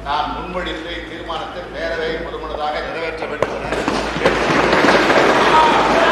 நான் முன்மொழிந்த இத்தீர்மானத்தை பேரவை ஒருமனதாக நிறைவேற்ற வேண்டும் என கேட்டுக்கொள்கிறேன்.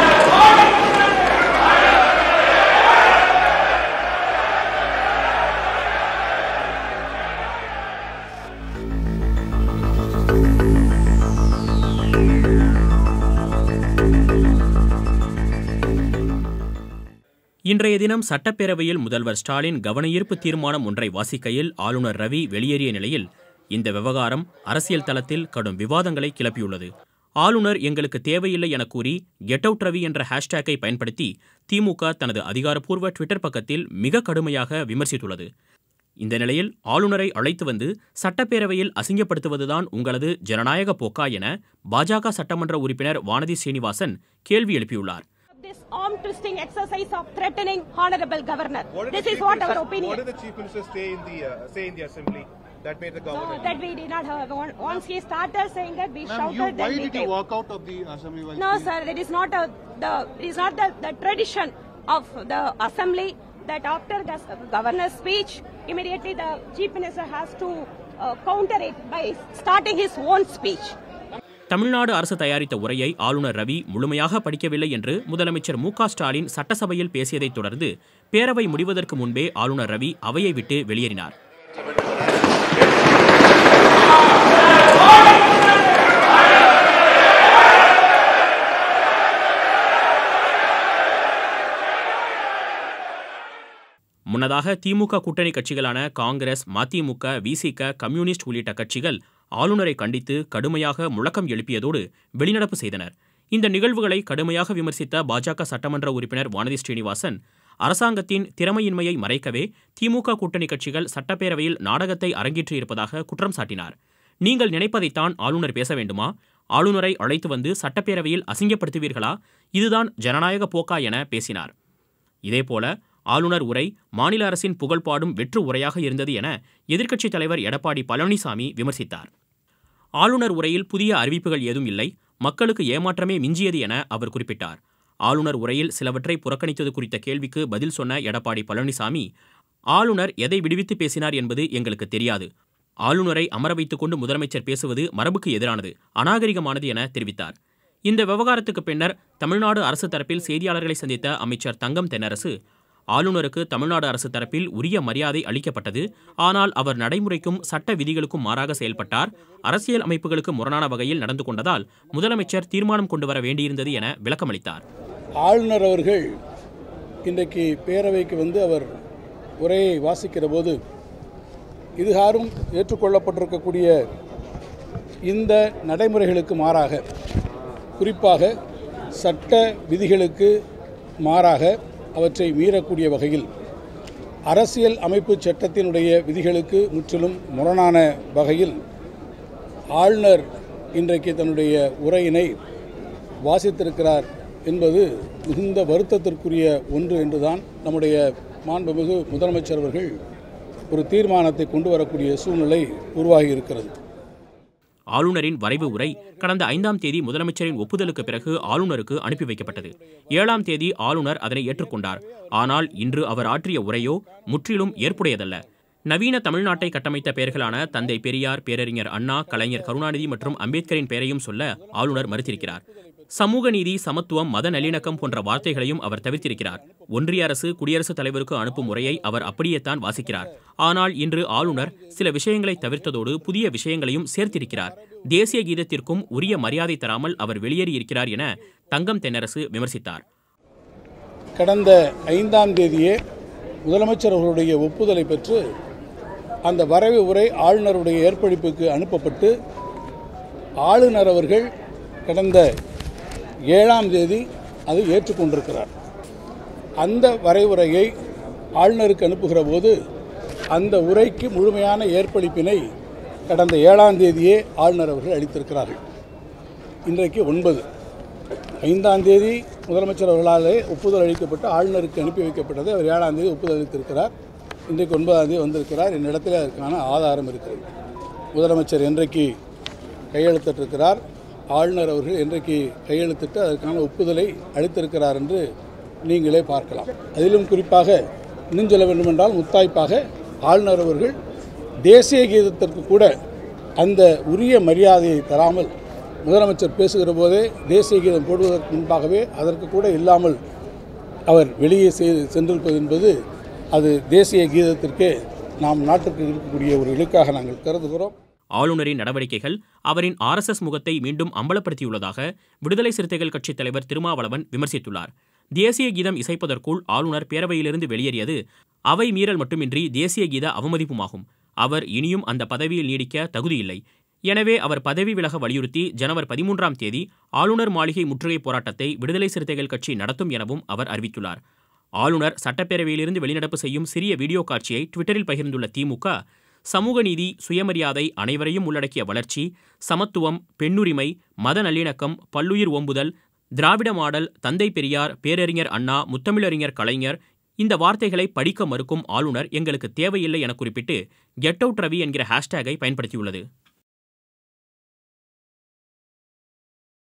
இன்றைய தினம் சட்டப்பேரவையில் முதல்வர் ஸ்டாலின் கவனஈர்ப்பு தீர்மானம் ஒன்றை வாசிக்கையில் ஆளுநர் ரவி வெளியேறிய நிலையில் இந்த விவகாரம் அரசியல் தளத்தில் கடும் விவாதங்களை கிளப்பியுள்ளது ஆளுநர் எங்களுக்கு தேவையில்லை என கூறி கெட் அவுட் ரவி என்ற ஹேஷ்டேக்கை பயன்படுத்தி திமுக தனது அதிகாரப்பூர்வ ட்விட்டர் பக்கத்தில் மிக கடுமையாக விமர்சித்துள்ளது இந்த நிலையில் ஆளுநரை அழைத்து வந்து சட்டப்பேரவையில் அசிங்கப்படுத்துவதுதான் உங்களது ஜனநாயக போக்கா என பாஜக சட்டமன்ற உறுப்பினர் வானதி சீனிவாசன் கேள்வி எழுப்பியுள்ளார் this arm twisting exercise of threatening honorable governor. What did This the is Chief what Minister- our What opinion. did the chief minister say in the uh, say in the assembly that made the No, governor? that we did not have. One- Once he started saying that, we Ma'am, shouted. you, then why we did you came. walk out of the assembly while No, speaking? sir, it is not a the it is not the, the tradition of the assembly that after the governor's speech, immediately the chief minister has to uh, counter it by starting his own speech. Tamil Nadu அரசு தயாரித்த உரையை ஆளுநர் ரவி முழுமையாக படிக்கவில்லை என்று முதலமைச்சர் மு க ஸ்டாலின் சட்டசபையில் பேசியதைத் தொடர்ந்து பேரவை முடிவதற்கு முன்பே ஆளுநர் ரவி அவையை விட்டு வெளியேறினார் முன்னதாக திமுக கூட்டணி கட்சிகளான காங்கிரஸ் மதிமுக விசிக கம்யூனிஸ்ட் உள்ளிட்ட கட்சிகள் ஆளுநரை கண்டித்து கடுமையாக முழக்கம் எழுப்பியதோடு வெளிநடப்பு செய்தனர் இந்த நிகழ்வுகளை கடுமையாக விமர்சித்த பாஜக சட்டமன்ற உறுப்பினர் வானதி ஸ்ரீனிவாசன் அரசாங்கத்தின் திறமையின்மையை மறைக்கவே திமுக கூட்டணி கட்சிகள் சட்டப்பேரவையில் நாடகத்தை அரங்கேற்றியிருப்பதாக குற்றம் சாட்டினார் நீங்கள் நினைப்பதைத்தான் ஆளுநர் பேச வேண்டுமா ஆளுநரை அழைத்து வந்து சட்டப்பேரவையில் அசிங்கப்படுத்துவீர்களா இதுதான் ஜனநாயக போக்கா என பேசினார் இதேபோல ஆளுநர் உரை மாநில அரசின் புகழ்பாடும் வெற்று உரையாக இருந்தது என எதிர்க்கட்சித் தலைவர் எடப்பாடி பழனிசாமி விமர்சித்தார் ஆளுநர் உரையில் புதிய அறிவிப்புகள் ஏதும் இல்லை மக்களுக்கு ஏமாற்றமே மிஞ்சியது என அவர் குறிப்பிட்டார் ஆளுநர் உரையில் சிலவற்றை புறக்கணித்தது குறித்த கேள்விக்கு பதில் சொன்ன எடப்பாடி பழனிசாமி ஆளுநர் எதை விடுவித்து பேசினார் என்பது எங்களுக்கு தெரியாது ஆளுநரை அமர வைத்துக் கொண்டு முதலமைச்சர் பேசுவது மரபுக்கு எதிரானது அநாகரிகமானது என தெரிவித்தார் இந்த விவகாரத்துக்கு பின்னர் தமிழ்நாடு அரசு தரப்பில் செய்தியாளர்களை சந்தித்த அமைச்சர் தங்கம் தென்னரசு ஆளுநருக்கு தமிழ்நாடு அரசு தரப்பில் உரிய மரியாதை அளிக்கப்பட்டது ஆனால் அவர் நடைமுறைக்கும் சட்ட விதிகளுக்கும் மாறாக செயல்பட்டார் அரசியல் அமைப்புகளுக்கு முரணான வகையில் நடந்து கொண்டதால் முதலமைச்சர் தீர்மானம் கொண்டு வர வேண்டியிருந்தது என விளக்கமளித்தார் ஆளுநர் அவர்கள் இன்றைக்கு பேரவைக்கு வந்து அவர் உரையை வாசிக்கிற போது இதுகாரும் ஏற்றுக்கொள்ளப்பட்டிருக்கக்கூடிய இந்த நடைமுறைகளுக்கு மாறாக குறிப்பாக சட்ட விதிகளுக்கு மாறாக அவற்றை மீறக்கூடிய வகையில் அரசியல் அமைப்பு சட்டத்தினுடைய விதிகளுக்கு முற்றிலும் முரணான வகையில் ஆளுநர் இன்றைக்கு தன்னுடைய உரையினை வாசித்திருக்கிறார் என்பது மிகுந்த வருத்தத்திற்குரிய ஒன்று என்றுதான் நம்முடைய மாண்புமிகு முதலமைச்சர் அவர்கள் ஒரு தீர்மானத்தை கொண்டு வரக்கூடிய சூழ்நிலை உருவாகி இருக்கிறது ஆளுநரின் வரைவு உரை கடந்த ஐந்தாம் தேதி முதலமைச்சரின் ஒப்புதலுக்கு பிறகு ஆளுநருக்கு அனுப்பி வைக்கப்பட்டது ஏழாம் தேதி ஆளுநர் அதனை ஏற்றுக்கொண்டார் ஆனால் இன்று அவர் ஆற்றிய உரையோ முற்றிலும் ஏற்புடையதல்ல நவீன தமிழ்நாட்டை கட்டமைத்த பெயர்களான தந்தை பெரியார் பேரறிஞர் அண்ணா கலைஞர் கருணாநிதி மற்றும் அம்பேத்கரின் பெயரையும் சொல்ல ஆளுநர் மறுத்திருக்கிறார் சமூக நீதி சமத்துவம் மத நல்லிணக்கம் போன்ற வார்த்தைகளையும் அவர் தவிர்த்திருக்கிறார் ஒன்றிய அரசு குடியரசுத் தலைவருக்கு அனுப்பும் முறையை அவர் அப்படியேத்தான் வாசிக்கிறார் ஆனால் இன்று ஆளுநர் சில விஷயங்களை தவிர்த்ததோடு புதிய விஷயங்களையும் சேர்த்திருக்கிறார் தேசிய கீதத்திற்கும் உரிய மரியாதை தராமல் அவர் வெளியேறியிருக்கிறார் என தங்கம் தென்னரசு விமர்சித்தார் கடந்த ஐந்தாம் தேதியே முதலமைச்சர் அவர்களுடைய ஒப்புதலை பெற்று அந்த வரைவு உரை ஆளுநருடைய ஏற்பளிப்புக்கு அனுப்பப்பட்டு ஆளுநர் அவர்கள் கடந்த ஏழாம் தேதி அதை ஏற்றுக்கொண்டிருக்கிறார் அந்த வரைவுரையை ஆளுநருக்கு அனுப்புகிற போது அந்த உரைக்கு முழுமையான ஏற்பளிப்பினை கடந்த ஏழாம் தேதியே ஆளுநர் அவர்கள் அளித்திருக்கிறார்கள் இன்றைக்கு ஒன்பது ஐந்தாம் தேதி முதலமைச்சர் அவர்களாலே ஒப்புதல் அளிக்கப்பட்டு ஆளுநருக்கு அனுப்பி வைக்கப்பட்டது அவர் ஏழாம் தேதி ஒப்புதல் அளித்திருக்கிறார் இன்றைக்கு ஒன்பதாம் தேதி வந்திருக்கிறார் என்னிடத்தில் அதற்கான ஆதாரம் இருக்கிறது முதலமைச்சர் என்றைக்கு கையெழுத்திட்டிருக்கிறார் ஆளுநர் அவர்கள் என்றைக்கு கையெழுத்திட்டு அதற்கான ஒப்புதலை அளித்திருக்கிறார் என்று நீங்களே பார்க்கலாம் அதிலும் குறிப்பாக இன்னும் சொல்ல வேண்டுமென்றால் முத்தாய்ப்பாக ஆளுநர் அவர்கள் தேசிய கீதத்திற்கு கூட அந்த உரிய மரியாதையை தராமல் முதலமைச்சர் பேசுகிற போதே தேசிய கீதம் போடுவதற்கு முன்பாகவே அதற்கு கூட இல்லாமல் அவர் வெளியே செய்- சென்றிருப்பது என்பது அது தேசிய கீதத்திற்கே நாம் நாட்டுக்கு இருக்கக்கூடிய ஒரு இலக்காக நாங்கள் கருதுகிறோம் ஆளுநரின் நடவடிக்கைகள் அவரின் ஆர்எஸ்எஸ் முகத்தை மீண்டும் அம்பலப்படுத்தியுள்ளதாக விடுதலை சிறுத்தைகள் கட்சித் தலைவர் திருமாவளவன் விமர்சித்துள்ளார் தேசிய கீதம் இசைப்பதற்குள் ஆளுநர் பேரவையிலிருந்து வெளியேறியது அவை மீறல் மட்டுமின்றி தேசிய கீத அவமதிப்புமாகும் அவர் இனியும் அந்த பதவியில் நீடிக்க தகுதியில்லை எனவே அவர் பதவி விலக வலியுறுத்தி ஜனவரி பதிமூன்றாம் தேதி ஆளுநர் மாளிகை முற்றுகை போராட்டத்தை விடுதலை சிறுத்தைகள் கட்சி நடத்தும் எனவும் அவர் அறிவித்துள்ளார் ஆளுநர் சட்டப்பேரவையிலிருந்து வெளிநடப்பு செய்யும் சிறிய வீடியோ காட்சியை ட்விட்டரில் பகிர்ந்துள்ள திமுக சமூக நீதி சுயமரியாதை அனைவரையும் உள்ளடக்கிய வளர்ச்சி சமத்துவம் பெண்ணுரிமை மத நல்லிணக்கம் பல்லுயிர் ஓம்புதல் திராவிட மாடல் தந்தை பெரியார் பேரறிஞர் அண்ணா முத்தமிழறிஞர் கலைஞர் இந்த வார்த்தைகளை படிக்க மறுக்கும் ஆளுநர் எங்களுக்கு தேவையில்லை என குறிப்பிட்டு கெட் அவுட் ரவி என்கிற ஹேஷ்டேகை பயன்படுத்தியுள்ளது